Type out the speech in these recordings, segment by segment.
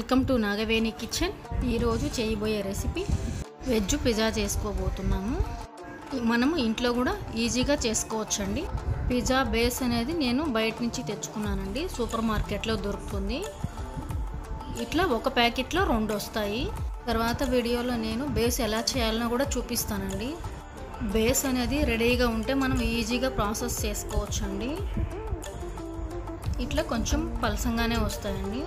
welcome to Nagaveni kitchen ఈరోజు చేయబోయే recipe veg pizza చేసుకోబోతున్నాము మనము ఇంట్లో కూడా ఈజీగా చేసుకోవచ్చండి పిజ్జా బేస్ అనేది నేను బయట నుంచి తెచ్చుకున్నానండి సూపర్ మార్కెట్లో దొరుకుతుంది ఇట్లా ఒక ప్యాకెట్లో రెండు వస్తాయి తర్వాత వీడియోలో నేను బేస్ ఎలా చేయాలనో కూడా చూపిస్తానండి బేస్ అనేది రెడీగా ఉంటే మనం ఈజీగా ప్రాసెస్ చేసుకోవచ్చండి ఇట్లా కొంచెం పలసంగానే వస్తాయండి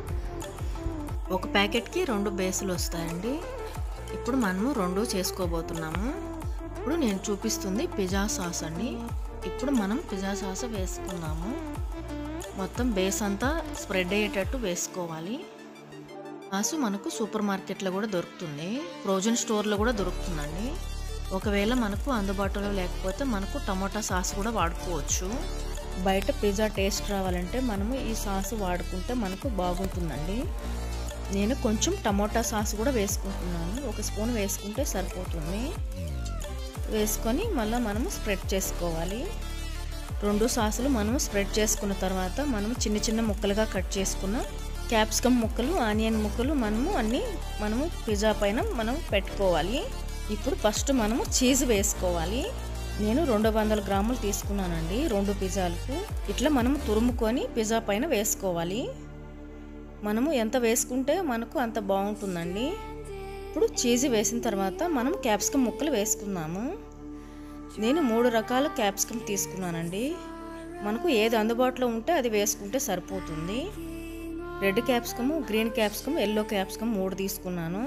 ఒక ప్యాకెట్కి రెండు బేసులు వస్తాయండి ఇప్పుడు మనము రెండు చేసుకోబోతున్నాము ఇప్పుడు నేను చూపిస్తుంది పిజ్జా సాస్ అండి ఇప్పుడు మనం పిజ్జా సాస్ వేసుకున్నాము మొత్తం బేస్ అంతా స్ప్రెడ్ అయ్యేటట్టు వేసుకోవాలి సాసు మనకు సూపర్ మార్కెట్లో కూడా దొరుకుతుంది ఫ్రోజన్ స్టోర్లో కూడా దొరుకుతుందండి ఒకవేళ మనకు అందుబాటులో లేకపోతే మనకు టమోటా సాస్ కూడా వాడుకోవచ్చు బయట పిజ్జా టేస్ట్ రావాలంటే మనము ఈ సాస్ వాడుకుంటే మనకు బాగుంటుందండి నేను కొంచెం టమోటా సాస్ కూడా వేసుకుంటున్నాను ఒక స్పూన్ వేసుకుంటే సరిపోతుంది వేసుకొని మళ్ళీ మనము స్ప్రెడ్ చేసుకోవాలి రెండు సాసులు మనము స్ప్రెడ్ చేసుకున్న తర్వాత మనము చిన్న చిన్న ముక్కలుగా కట్ చేసుకున్న క్యాప్సికమ్ ముక్కలు ఆనియన్ ముక్కలు మనము అన్నీ మనము పిజ్జా పైన మనం పెట్టుకోవాలి ఇప్పుడు ఫస్ట్ మనము చీజ్ వేసుకోవాలి నేను రెండు వందల గ్రాములు తీసుకున్నానండి రెండు పిజ్జాలకు ఇట్లా మనము తురుముకొని పిజ్జా పైన వేసుకోవాలి మనము ఎంత వేసుకుంటే మనకు అంత బాగుంటుందండి ఇప్పుడు చీజ్ వేసిన తర్వాత మనం క్యాప్సికమ్ ముక్కలు వేసుకుందాము నేను మూడు రకాల క్యాప్సికమ్ తీసుకున్నానండి మనకు ఏది అందుబాటులో ఉంటే అది వేసుకుంటే సరిపోతుంది red capsicum green capsicum yellow capsicum మూడు తీసుకున్నాను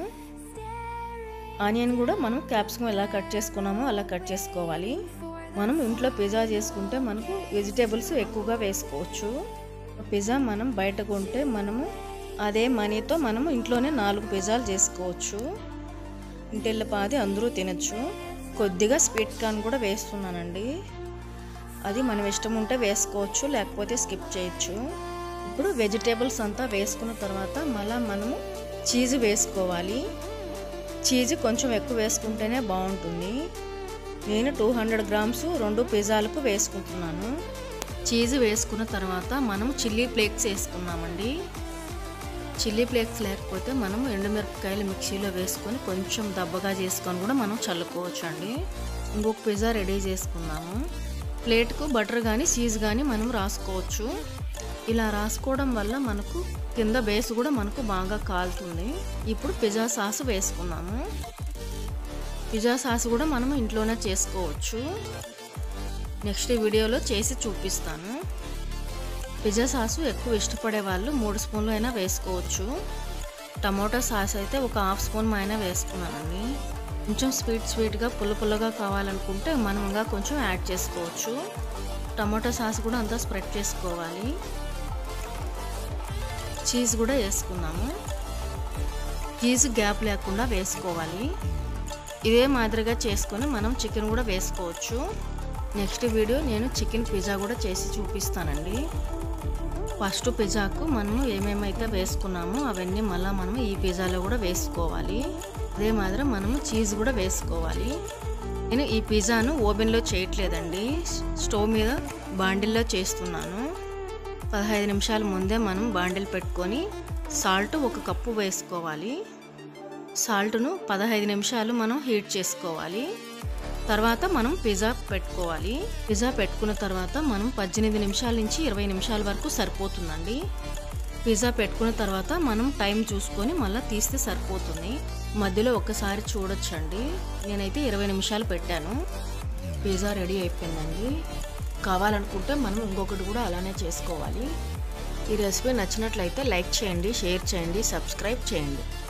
ఆనియన్ కూడా మనం క్యాప్సికమ్ ఎలా కట్ చేసుకున్నామో అలా కట్ చేసుకోవాలి మనం ఇంట్లో పిజ్జా చేసుకుంటే మనకు వెజిటేబుల్స్ ఎక్కువగా వేసుకోవచ్చు పిజ్జా మనం బయట కొంటే మనము అదే మనీతో మనము ఇంట్లోనే నాలుగు పిజ్జాలు చేసుకోవచ్చు ఇంటిల్లపాది అందరూ తినచ్చు కొద్దిగా స్వీట్ కార్న్ కూడా వేస్తున్నానండి అది మనం ఇష్టం ఉంటే వేసుకోవచ్చు లేకపోతే స్కిప్ చేయొచ్చు ఇప్పుడు వెజిటేబుల్స్ అంతా వేసుకున్న తర్వాత మళ్ళీ మనము చీజ్ వేసుకోవాలి చీజ్ కొంచెం ఎక్కువ వేసుకుంటేనే బాగుంటుంది నేను టూ హండ్రెడ్ గ్రామ్స్ రెండు పిజ్జాలకు వేసుకుంటున్నాను చీజ్ వేసుకున్న తర్వాత మనం చిల్లీ ఫ్లేక్స్ వేసుకున్నామండి చిల్లీ ఫ్లేక్స్ లేకపోతే మనం ఎండుమిరపకాయలు మిక్సీలో వేసుకొని కొంచెం దబ్బగా చేసుకొని కూడా మనం చల్లుకోవచ్చు అండి ఇంకొక పిజ్జా రెడీ చేసుకున్నాము ప్లేట్కు బటర్ కానీ చీజ్ కానీ మనం రాసుకోవచ్చు ఇలా రాసుకోవడం వల్ల మనకు కింద బేస్ కూడా మనకు బాగా కాలుతుంది ఇప్పుడు పిజ్జా సాస్ వేసుకున్నాము పిజ్జా సాస్ కూడా మనం ఇంట్లోనే చేసుకోవచ్చు నెక్స్ట్ వీడియోలో చేసి చూపిస్తాను పిజ్జా సాసు ఎక్కువ ఇష్టపడే వాళ్ళు మూడు స్పూన్లు అయినా వేసుకోవచ్చు టమోటా సాస్ అయితే ఒక హాఫ్ స్పూన్ అయినా వేసుకున్నానండి కొంచెం స్వీట్ స్వీట్గా పుల్ల పుల్లగా కావాలనుకుంటే మనముగా కొంచెం యాడ్ చేసుకోవచ్చు టమోటా సాస్ కూడా అంతా స్ప్రెడ్ చేసుకోవాలి చీజ్ కూడా వేసుకున్నాము చీజ్ గ్యాప్ లేకుండా వేసుకోవాలి ఇదే మాదిరిగా చేసుకొని మనం చికెన్ కూడా వేసుకోవచ్చు నెక్స్ట్ వీడియో నేను చికెన్ పిజ్జా కూడా చేసి చూపిస్తానండి ఫస్ట్ పిజ్జాకు మనము ఏమేమైతే వేసుకున్నామో అవన్నీ మళ్ళీ మనము ఈ పిజ్జాలో కూడా వేసుకోవాలి అదే మాదిరి మనము చీజ్ కూడా వేసుకోవాలి నేను ఈ పిజ్జాను ఓవెన్లో చేయట్లేదండి స్టవ్ మీద బాండిల్లో చేస్తున్నాను పదహైదు నిమిషాల ముందే మనం బాండిల్ పెట్టుకొని సాల్ట్ ఒక కప్పు వేసుకోవాలి సాల్ట్ను పదహైదు నిమిషాలు మనం హీట్ చేసుకోవాలి తర్వాత మనం పిజ్జా పెట్టుకోవాలి పిజ్జా పెట్టుకున్న తర్వాత మనం పద్దెనిమిది నిమిషాల నుంచి ఇరవై నిమిషాల వరకు సరిపోతుందండి పిజ్జా పెట్టుకున్న తర్వాత మనం టైం చూసుకొని మళ్ళీ తీస్తే సరిపోతుంది మధ్యలో ఒక్కసారి చూడొచ్చండి నేనైతే ఇరవై నిమిషాలు పెట్టాను పిజ్జా రెడీ అయిపోయిందండి కావాలనుకుంటే మనం ఇంకొకటి కూడా అలానే చేసుకోవాలి ఈ రెసిపీ నచ్చినట్లయితే లైక్ చేయండి షేర్ చేయండి సబ్స్క్రైబ్ చేయండి